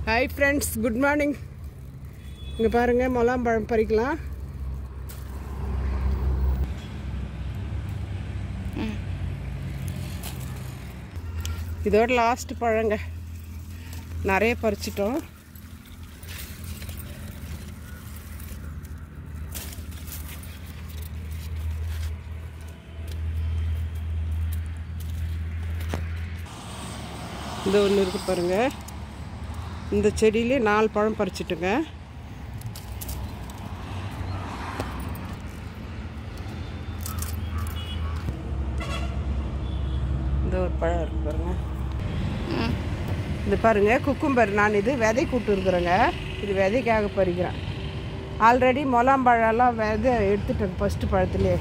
hi friends good morning இங்கே பாருங்கள் முலாம்பழம் பறிக்கலாம் இதோட லாஸ்ட் பழங்க நிறைய பறிச்சிட்டோம் இந்த ஒன்று இருக்கு பாருங்க இந்த செடியிலே நாலு பழம் பறிச்சிட்டுங்க இந்த ஒரு பழம் இருக்கு பாருங்க இது பாருங்க குக்கும்பர் நான் இது விதை கூட்டு இருக்கிறேங்க இது விதைக்காக பறிக்கிறேன் ஆல்ரெடி முலாம்பழம்லாம் விதை எடுத்துட்டேன் ஃபஸ்ட்டு பழத்துலேயே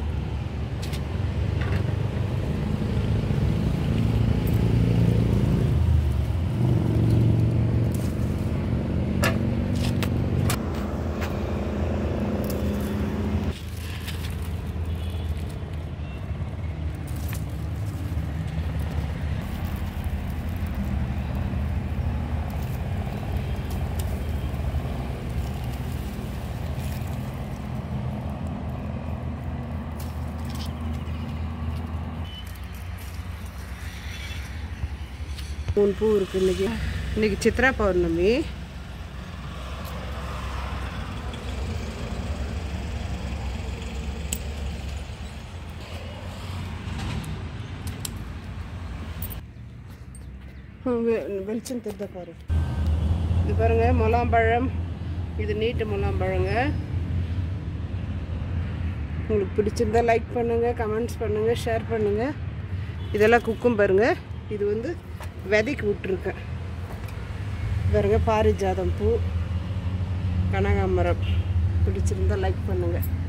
மூணு பூ இருக்கு இன்னைக்கு இன்னைக்கு சித்ரா பௌர்ணமி ஹம், வெ- வெளிச்சம் தெரிந்த பாரு இது பாருங்க முலாம்பழம் இது நீட்டு முலாம்பழங்க உங்களுக்கு பிடிச்சிருந்தா லைக் பண்ணுங்கள் கமெண்ட்ஸ் பண்ணுங்கள் ஷேர் பண்ணுங்கள் இதெல்லாம் குக்கும் பாருங்க இது வந்து விதைக்கு விட்டுருக்கேன் பாருங்க பாரிஜாதம் பூ கனகாமரம் பிடிச்சிருந்தா லைக் பண்ணுங்கள்